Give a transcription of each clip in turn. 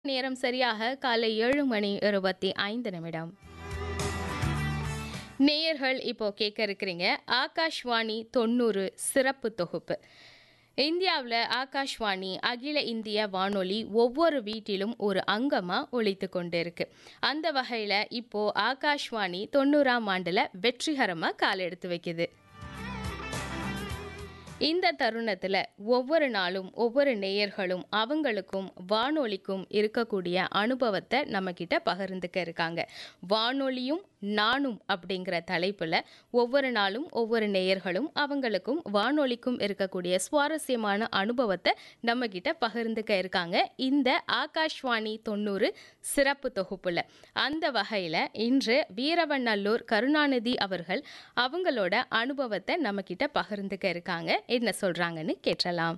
நேரம் சரியாக காலை ஏழு மணி இருபத்தி ஐந்து நிமிடம் நேயர்கள் இப்போ கேட்க இருக்கிறீங்க ஆகாஷ்வாணி தொண்ணூறு சிறப்பு தொகுப்பு இந்தியாவில் ஆகாஷ்வாணி அகில இந்திய வானொலி ஒவ்வொரு வீட்டிலும் ஒரு அங்கமாக ஒழித்து கொண்டு இருக்கு அந்த வகையில் இப்போ ஆகாஷ்வாணி தொண்ணூறாம் ஆண்டில் வெற்றிகரமாக கால் எடுத்து வைக்குது இந்த தருணத்தில் ஒவ்வொரு நாளும் ஒவ்வொரு நேயர்களும் அவங்களுக்கும் வானொலிக்கும் இருக்கக்கூடிய அனுபவத்தை நம்மக்கிட்ட பகிர்ந்துக்க இருக்காங்க வானொலியும் நானும் அப்படிங்கிற தலைப்பில் ஒவ்வொரு நாளும் ஒவ்வொரு நேயர்களும் அவங்களுக்கும் வானொலிக்கும் இருக்கக்கூடிய சுவாரஸ்யமான அனுபவத்தை நம்மக்கிட்ட பகிர்ந்துக்க இருக்காங்க இந்த ஆகாஷ்வாணி தொண்ணூறு சிறப்பு தொகுப்புல அந்த வகையில் இன்று வீரவநல்லூர் கருணாநிதி அவர்கள் அவங்களோட அனுபவத்தை நம்மக்கிட்ட பகிர்ந்துக்க இருக்காங்க என்ன சொல்றாங்கன்னு கேட்டலாம்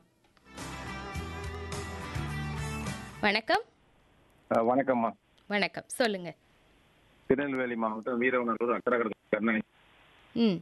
வணக்கம் அஹ் வணக்கம்மா வணக்கம் சொல்லுங்க திருநெல்வேலி மாவட்டம் வீரவனூர் அக்கரகடை கருணை ம்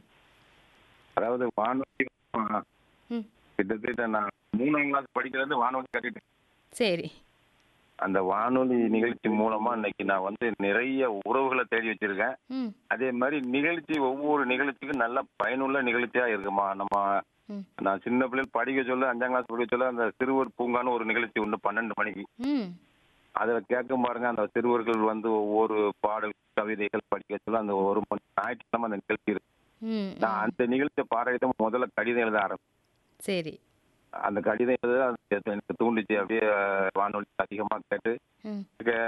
அதாவது வானொலி அஹ், ம் கிட்டத்தட்ட நான் மூணாம் கிளாஸ் படிக்கிறது வானொலி கட்டிட்டேன் சரி அந்த வானொலி நிகழ்ச்சி மூலமா இன்னைக்கு நான் வந்து நிறைய உறவுகளை தேடி வச்சிருக்கேன் ம் அதே மாதிரி நிகழ்ச்சி ஒவ்வொரு நிகழ்ச்சிக்கும் நல்ல பயனுள்ள நிகழ்ச்சியா இருக்குமா நம்ம ம் நான் சின்ன பிள்ளைகள் படிக்க சொல்ல அஞ்சாம் கிளாஸ் படிக்க சொல்ல அந்த சிறுவர் பூங்கான்னு ஒரு நிகழ்ச்சி உண்டு பன்னெண்டு மணிக்கு ம் அதுல கேட்கும் பாருங்க அந்த சிறுவர்கள் வந்து ஒவ்வொரு பாடல் கவிதைகள் படிக்க சொல்ல அந்த ஒரு மணி ஞாயிற்றுக்கிழமை அந்த நிகழ்ச்சி இருக்கு ம் நான் அந்த நிகழ்ச்சியை பாராட்டி முதல்ல கடிதம் எழுத ஆரம்பிச்சேன் சரி அந்த கடிதம் எழுத அது எனக்கு தூண்டுச்சு அப்படியே அஹ், வானொலி அதிகமா கேட்டு ம்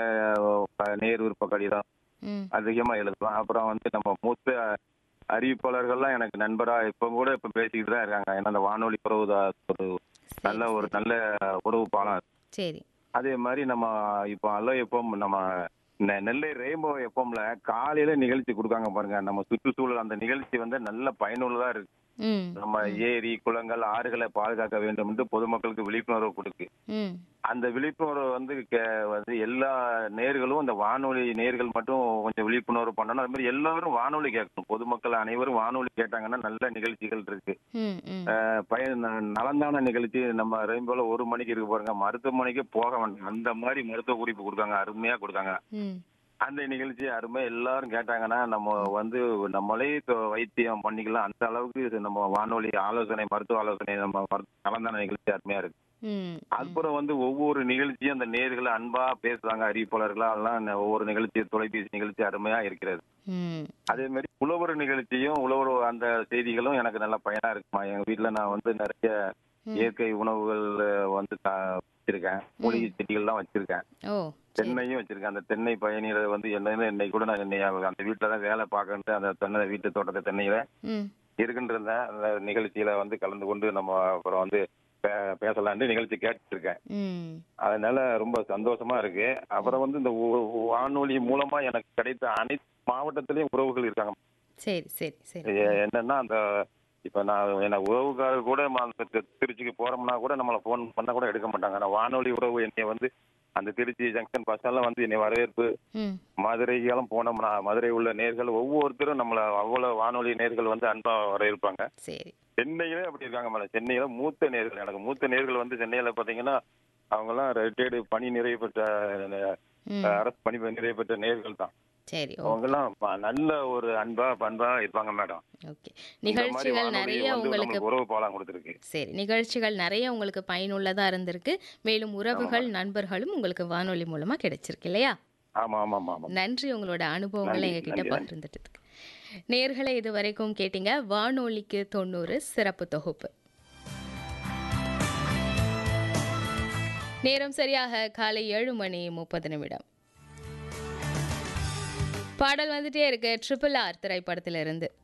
அஹ், நேர் விருப்ப கடிதம் ம் அதிகமா எழுதுவேன் அப்புறம் வந்து நம்ம மூத்த அறிவிப்பாளர்கள்லாம் எனக்கு நண்பரா இப்ப கூட இப்ப பேசிக்கிட்டு தான் இருக்காங்க ஏன்னா அந்த வானொலி உறவு தான் ஒரு நல்ல ஒரு நல்ல உறவு பாலம் சரி அதே மாதிரி நம்ம இப்போ அல்ல எப்பம் நம்ம நெ- நெல்லை ரெயின்போ எப்பம்ல காலையில நிகழ்ச்சி கொடுக்காங்க பாருங்க நம்ம சுற்றுச்சூழல் அந்த நிகழ்ச்சி வந்து நல்ல பயனுள்ளதா இருக்கு ம் நம்ம ஏரி குளங்கள் ஆறுகளை பாதுகாக்க வேண்டும் என்று பொதுமக்களுக்கு விழிப்புணர்வு கொடுக்கு ம் அந்த விழிப்புணர்வு வந்து கே- வந்து எல்லா நேர்களும் அந்த வானொலி நேர்கள் மட்டும் கொஞ்சம் விழிப்புணர்வு பண்ணணும் அது மாதிரி எல்லாரும் வானொலி கேட்கணும் பொதுமக்கள் அனைவரும் வானொலி கேட்டாங்கன்னா நல்ல நிகழ்ச்சிகள் இருக்கு ம் ம் அஹ் பயன் ந- நலந்தான நிகழ்ச்சி நம்ம ரெயின்போல ஒரு மணிக்கு இருக்கு பாருங்க மருத்துவமனைக்கு போக வேண்டாம் அந்த மாதிரி மருத்துவ குறிப்பு கொடுக்காங்க அருமையா கொடுக்காங்க ம் அந்த நிகழ்ச்சி அருமை எல்லாரும் கேட்டாங்கன்னா நம்ம வந்து நம்மளே இப்போ வைத்தியம் பண்ணிக்கலாம் அந்த அளவுக்கு இது நம்ம வானொலி ஆலோசனை மருத்துவ ஆலோசனை நம்ம மருத்துவ கலந்தான நிகழ்ச்சி அருமையா இருக்கு ம் அப்புறம் வந்து ஒவ்வொரு நிகழ்ச்சியும் அந்த நேர்களை அன்பா பேசுறாங்க அறிவிப்பாளர்களா அதெல்லாம் ந- ஒவ்வொரு நிகழ்ச்சி தொலைபேசி நிகழ்ச்சி அருமையா இருக்கிறது ம் அதே மாதிரி உழவர் நிகழ்ச்சியும் உழவர் அந்த செய்திகளும் எனக்கு நல்ல பயனா இருக்குமா எங்க வீட்டுல நான் வந்து நிறைய ம். இயற்கை உணவுகள் அஹ், வந்து த- வச்சிருக்கேன் மூலிகை செடிகள்லாம் வச்சிருக்கேன் ஓ சரி தென்னையும் வச்சிருக்கேன் அந்த தென்னை பயணிகளை வந்து என்னன்னு இன்னைக்கு கூட நான் இன்னை அந்த வீட்டுல தான் வேலை பார்க்கன்ட்டு அந்த தென்னை வீட்டு தோட்டத்தை தென்னையில ம் இருக்கின்ற அந்த நிகழ்ச்சியில வந்து கலந்து கொண்டு நம்ம அப்புறம் வந்து பே- பேசலான்ட்டு நிகழ்ச்சி கேட்டுட்டு இருக்கேன் ம் அதனால ரொம்ப சந்தோஷமா இருக்கு அப்புறம் வந்து இந்த ஒ- ஒ- வானொலி மூலமா எனக்கு கிடைத்த அனைத்து மாவட்டத்திலயும் உறவுகள் இருக்காங்க சரி சரி சரி எ- என்னன்னா அந்த இப்ப நான் என்ன உறவுக்காரர் கூட ம- அந்த தி- திருச்சிக்கு போறோம்னா கூட நம்மள போன் பண்ண கூட எடுக்க மாட்டாங்க ஆனா வானொலி உறவு என்னை வந்து அந்த திருச்சி ஜங்ஷன் பஸ் எல்லாம் வந்து என்னை வரவேற்பு ம் மதுரைக்கெல்லாம் போனோம்னா மதுரை உள்ள நேர்கள் ஒவ்வொருத்தரும் நம்மள அவ்வளவு வானொலி நேர்கள் வந்து அன்பா வரவேற்பாங்க சரி சென்னையிலே அப்படி இருக்காங்க மேடம் சென்னையில மூத்த நேர்கள் எனக்கு மூத்த நேர்கள் வந்து சென்னையில பாத்தீங்கன்னா அவங்க எல்லாம் ரிட்டையர்டு பணி நிறைவு பெற்ற அஹ், ம் அரசு பணி நிறைவு பெற்ற நேர்கள் தான் சரி ஓ அவங்க எல்லாம் ப- நல்ல ஒரு அன்பா பண்பா இருப்பாங்க மேடம் ஓகே இந்த மாதிரி நிகழ்ச்சிகள் வானொலி நிறைய வந்து உங்களுக்கு நம்மளுக்கு உறவு பாலம் கொடுத்துருக்கு சரி நிகழ்ச்சிகள் நிறைய உங்களுக்கு பயனுள்ளதா இருந்திருக்கு மேலும் உறவுகள் நண்பர்களும் உங்களுக்கு வானொலி மூலமா கிடைச்சிருக்கு இல்லையா ஆமா ஆமா ஆமா ஆமா நன்றி உங்களோட அனுபவங்களை நன்றி, எங்ககிட்ட நன்றி, நன்றி. பகிர்ந்துட்டதுக்கு நேர்களை இது வரைக்கும் கேட்டீங்க வானொலிக்கு தொண்ணூறு சிறப்பு தொகுப்பு நேரம் சரியாக காலை ஏழு மணி முப்பது நிமிடம் பாடல் வந்துட்டே இருக்கு ட்ரிபிள் ஆர் திரைப்படத்திலிருந்து